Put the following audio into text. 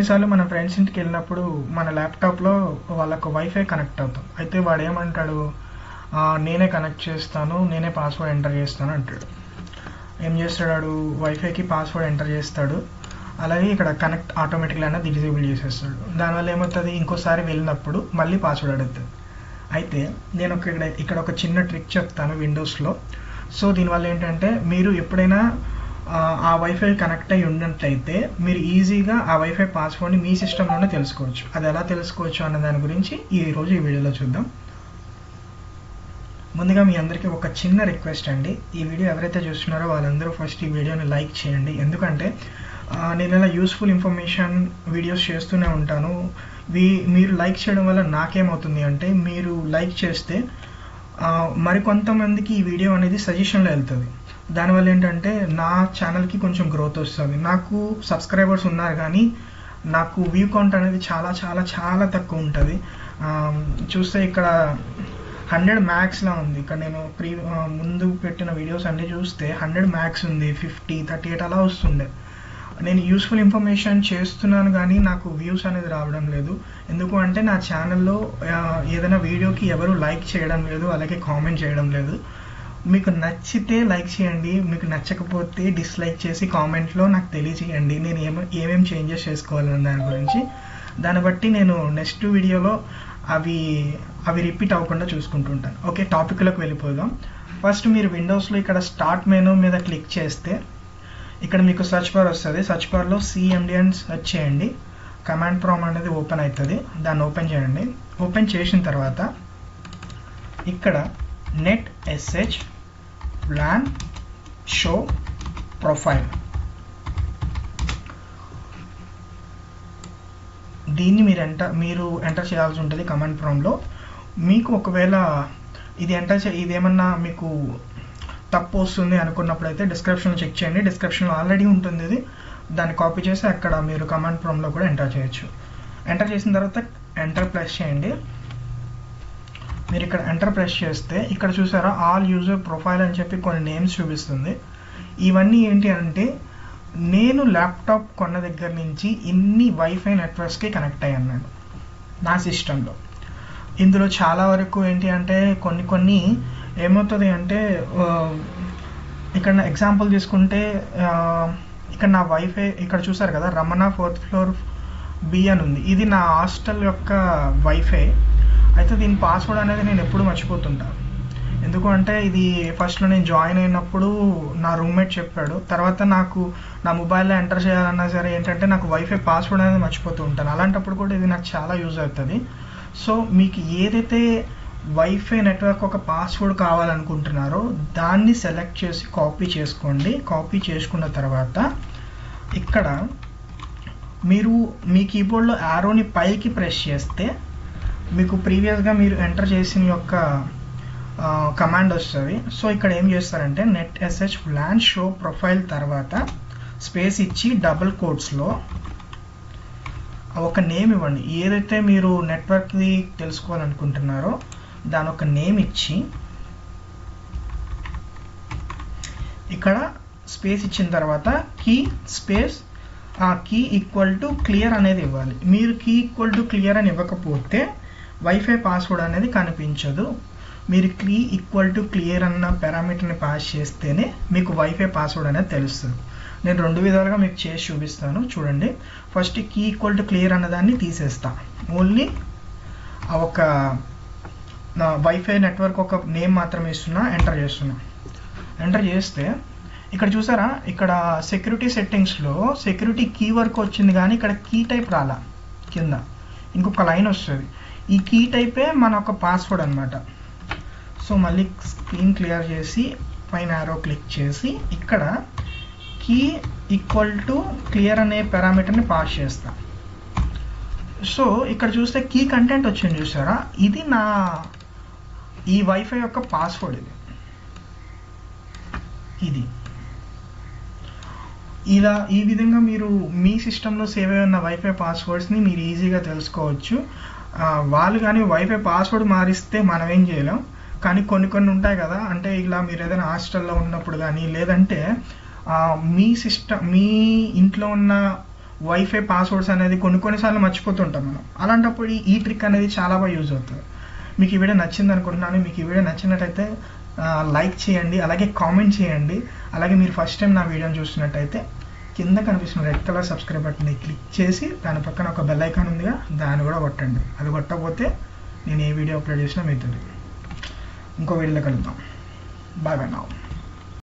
కొన్నిసార్లు మన ఫ్రెండ్స్ ఇంటికి వెళ్ళినప్పుడు మన ల్యాప్టాప్లో వాళ్ళకు వైఫై కనెక్ట్ అవుతాం అయితే వాడు ఏమంటాడు "ఆ, నేనే కనెక్ట్ చేస్తాను నేనే పాస్వర్డ్ ఎంటర్ చేస్తాను అంటాడు ఏం చేస్తాడు వాడు వైఫైకి పాస్వర్డ్ ఎంటర్ చేస్తాడు అలాగే ఇక్కడ కనెక్ట్ ఆటోమేటిక్గా అనేది డిజేబుల్ చేసేస్తాడు దానివల్ల ఏమవుతుంది ఇంకోసారి వెళ్ళినప్పుడు మళ్ళీ పాస్వర్డ్ అడుగుతుంది అయితే నేను ఒక ఇక్కడ ఇక్కడ ఒక చిన్న ట్రిక్ చెప్తాను విండోస్లో సో దీనివల్ల ఏంటంటే మీరు ఎప్పుడైనా ఆ, ఆ వైఫై కనెక్ట్ అయి ఉన్నట్టయితే మీరు ఈజీగా ఆ వైఫై పాస్వర్డ్ని మీ సిస్టంలోనే తెలుసుకోవచ్చు అది ఎలా తెలుసుకోవచ్చు అన్న దాని గురించి ఈ రోజు ఈ వీడియోలో చూద్దాం ముందుగా మీ అందరికీ ఒక చిన్న రిక్వెస్ట్ అండి ఈ వీడియో ఎవరైతే చూస్తున్నారో వాళ్ళందరూ ఫస్ట్ ఈ వీడియోని లైక్ చేయండి ఎందుకంటే ఆ, నేను ఇలా యూస్ఫుల్ ఇన్ఫర్మేషన్ వీడియోస్ చేస్తూనే ఉంటాను వీ మీరు లైక్ చేయడం వల్ల నాకేమవుతుంది అంటే మీరు లైక్ చేస్తే ఆ, మరికొంతమందికి ఈ వీడియో అనేది సజెషన్లో వెళ్తుంది దానివల్ల ఏంటంటే నా ఛానల్కి కొంచెం గ్రోత్ వస్తుంది నాకు సబ్స్క్రైబర్స్ ఉన్నారు కానీ నాకు వ్యూ కౌంట్ అనేది చాలా చాలా చాలా తక్కువ ఉంటుంది చూస్తే ఇక్కడ హండ్రెడ్ మ్యాక్స్లా ఉంది ఇక్కడ నేను ప్రీ ఆ, ముందు పెట్టిన వీడియోస్ అన్ని చూస్తే హండ్రెడ్ మ్యాక్స్ ఉంది ఫిఫ్టీ థర్టీ ఎయిట్ అలా వస్తుండే నేను యూస్ఫుల్ ఇన్ఫర్మేషన్ చేస్తున్నాను కానీ నాకు వ్యూస్ అనేది రావడం లేదు ఎందుకు అంటే నా ఛానల్లో ఏదైనా వీడియోకి ఎవరు లైక్ చేయడం లేదు అలాగే కామెంట్ చేయడం లేదు మీకు నచ్చితే లైక్ చేయండి మీకు నచ్చకపోతే డిస్లైక్ చేసి కామెంట్లో నాకు తెలియజేయండి నేను ఏమ ఏమేమి చేంజెస్ చేసుకోవాలన్న దాని గురించి దాన్ని బట్టి నేను నెక్స్ట్ వీడియోలో అవి అవి రిపీట్ అవ్వకుండా చూసుకుంటుంటాను ఓకే టాపిక్లోకి వెళ్ళిపోదాం ఫస్ట్ మీరు విండోస్లో ఇక్కడ స్టార్ట్ మెనూ మీద క్లిక్ చేస్తే ఇక్కడ మీకు సర్చ్ బార్ వస్తుంది సర్చ్ బార్లో సిఎండి అని సెర్చ్ చేయండి కమాండ్ ప్రామ్ అనేది ఓపెన్ అవుతుంది దాన్ని ఓపెన్ చేయండి ఓపెన్ చేసిన తర్వాత ఇక్కడ net SH wlan show profile దీన్ని మీరు ఎంటర్ మీరు ఎంటర్ చేయాల్సి ఉంటుంది కమాండ్ ప్రాంలో మీకు ఒకవేళ ఇది ఎంటర్ చే ఇదేమన్నా మీకు తప్పు వస్తుంది అనుకున్నప్పుడు అయితే డిస్క్రిప్షన్లో చెక్ చేయండి డిస్క్రిప్షన్లో ఆల్రెడీ ఉంటుంది ఇది దాన్ని కాపీ చేసి అక్కడ మీరు కమాండ్ ప్రాంలో కూడా ఎంటర్ చేయొచ్చు ఎంటర్ చేసిన తర్వాత ఎంటర్ ప్రెస్ చేయండి మీరు ఇక్కడ ఎంటర్ ప్రెస్ చేస్తే ఇక్కడ చూసారా ఆల్ యూజర్ ప్రొఫైల్ అని చెప్పి కొన్ని నేమ్స్ చూపిస్తుంది ఇవన్నీ ఏంటి అంటే నేను ల్యాప్టాప్ కొన్న దగ్గర నుంచి ఇన్ని వైఫై నెట్వర్క్స్కి కనెక్ట్ అయ్యాను నేను నా సిస్టంలో ఇందులో చాలా వరకు ఏంటి అంటే కొన్ని కొన్ని ఏమవుతుంది అంటే ఆ, ఇక్కడ ఎగ్జాంపుల్ తీసుకుంటే ఆ, ఇక్కడ నా వైఫై ఇక్కడ చూసారు కదా రమణ ఫోర్త్ ఫ్లోర్ బి అని ఉంది ఇది నా హాస్టల్ యొక్క వైఫై అయితే దీని పాస్వర్డ్ అనేది నేను ఎప్పుడు మర్చిపోతుంటా ఎందుకు అంటే ఇది ఫస్ట్లో నేను జాయిన్ అయినప్పుడు నా రూమ్మేట్ చెప్పాడు తర్వాత నాకు నా మొబైల్లో ఎంటర్ చేయాలన్నా సరే ఏంటంటే నాకు వైఫై పాస్వర్డ్ అనేది మర్చిపోతూ ఉంటాను అలాంటప్పుడు కూడా ఇది నాకు చాలా యూజ్ అవుతుంది సో మీకు ఏదైతే వైఫై నెట్వర్క్ ఒక పాస్వర్డ్ కావాలనుకుంటున్నారో దాన్ని సెలెక్ట్ చేసి కాపీ చేసుకోండి కాపీ చేసుకున్న తర్వాత ఇక్కడ మీరు మీ కీబోర్డ్లో యారోని పైకి ప్రెస్ చేస్తే మీకు ప్రీవియస్గా మీరు ఎంటర్ చేసిన యొక్క కమాండ్ వస్తుంది సో ఇక్కడ ఏం చేస్తారంటే net SH wlan show profile తర్వాత స్పేస్ ఇచ్చి డబుల్ కోట్స్లో ఒక నేమ్ ఇవ్వండి ఏదైతే మీరు నెట్వర్క్ది తెలుసుకోవాలనుకుంటున్నారో దాని ఒక నేమ్ ఇచ్చి ఇక్కడ స్పేస్ ఇచ్చిన తర్వాత కీ స్పేస్ ఆ కీ ఈక్వల్ టు క్లియర్ అనేది ఇవ్వాలి మీరు కీ ఈక్వల్ టు క్లియర్ అని ఇవ్వకపోతే వైఫై పాస్వర్డ్ అనేది కనిపించదు మీరు కీ ఈక్వల్ టు క్లియర్ అన్న పారామీటర్ని పాస్ చేస్తేనే మీకు వైఫై పాస్వర్డ్ అనేది తెలుస్తుంది నేను రెండు విధాలుగా మీకు చేసి చూపిస్తాను చూడండి first key equal to clear అన్నదాన్ని తీసేస్తా ఓన్లీ ఆ ఒక నా వైఫై నెట్వర్క్ ఒక నేమ్ మాత్రమే ఇస్తున్నా ఎంటర్ చేస్తున్నా ఎంటర్ చేస్తే ఇక్కడ చూసారా ఇక్కడ సెక్యూరిటీ సెట్టింగ్స్లో సెక్యూరిటీ కీ వర్క్ వచ్చింది కానీ ఇక్కడ కీ టైప్ రాలా కింద ఇంకొక లైన్ వస్తుంది ఈ కీ టైపే మన ఒక పాస్వర్డ్ అనమాట సో మళ్ళీ స్క్రీన్ క్లియర్ చేసి పైన ఆరో క్లిక్ చేసి ఇక్కడ కీ ఈక్వల్ టు క్లియర్ అనే పారామీటర్ని పాస్ చేస్తా సో ఇక్కడ చూస్తే కీ కంటెంట్ వచ్చింది చూసారా ఇది నా ఈ వైఫై యొక్క పాస్వర్డ్ ఇది ఇది ఇలా ఈ విధంగా మీరు మీ సిస్టంలో సేవ్ అయి ఉన్న వైఫై పాస్వర్డ్స్ని మీరు ఈజీగా తెలుసుకోవచ్చు ఆ, వాళ్ళు కానీ వైఫై పాస్వర్డ్ మారిస్తే మనం ఏం చేయలేం కానీ కొన్ని కొన్ని ఉంటాయి కదా అంటే ఇలా మీరు ఏదైనా హాస్టల్లో ఉన్నప్పుడు కానీ లేదంటే ఆ, మీ సిస్టమ్ మీ ఇంట్లో ఉన్న వైఫై పాస్వర్డ్స్ అనేది కొన్ని కొన్నిసార్లు మర్చిపోతుంటాం మనం అలాంటప్పుడు ఈ- ఈ ట్రిక్ అనేది చాలా బాగా యూజ్ అవుతుంది మీకు ఈ వీడియో నచ్చింది అనుకుంటున్నాను మీకు ఈ వీడియో నచ్చినట్టయితే లైక్ చేయండి అలాగే కామెంట్ చేయండి అలాగే మీరు ఫస్ట్ టైం నా వీడియోని చూస్తున్నట్టయితే కింద కనిపిస్తున్న రెడ్ కలర్ సబ్స్క్రైబ్ బటన్ని క్లిక్ చేసి దాని పక్కన ఒక బెల్ ఐకాన్ ఉందిగా దాన్ని కూడా కొట్టండి అది కొట్టకపోతే నేను ఏ వీడియో అప్లోడ్ చేసినా మీకు తెలియదు ఇంకో వీడియోలో కలుద్దాం బాయ్ బాయ్ నా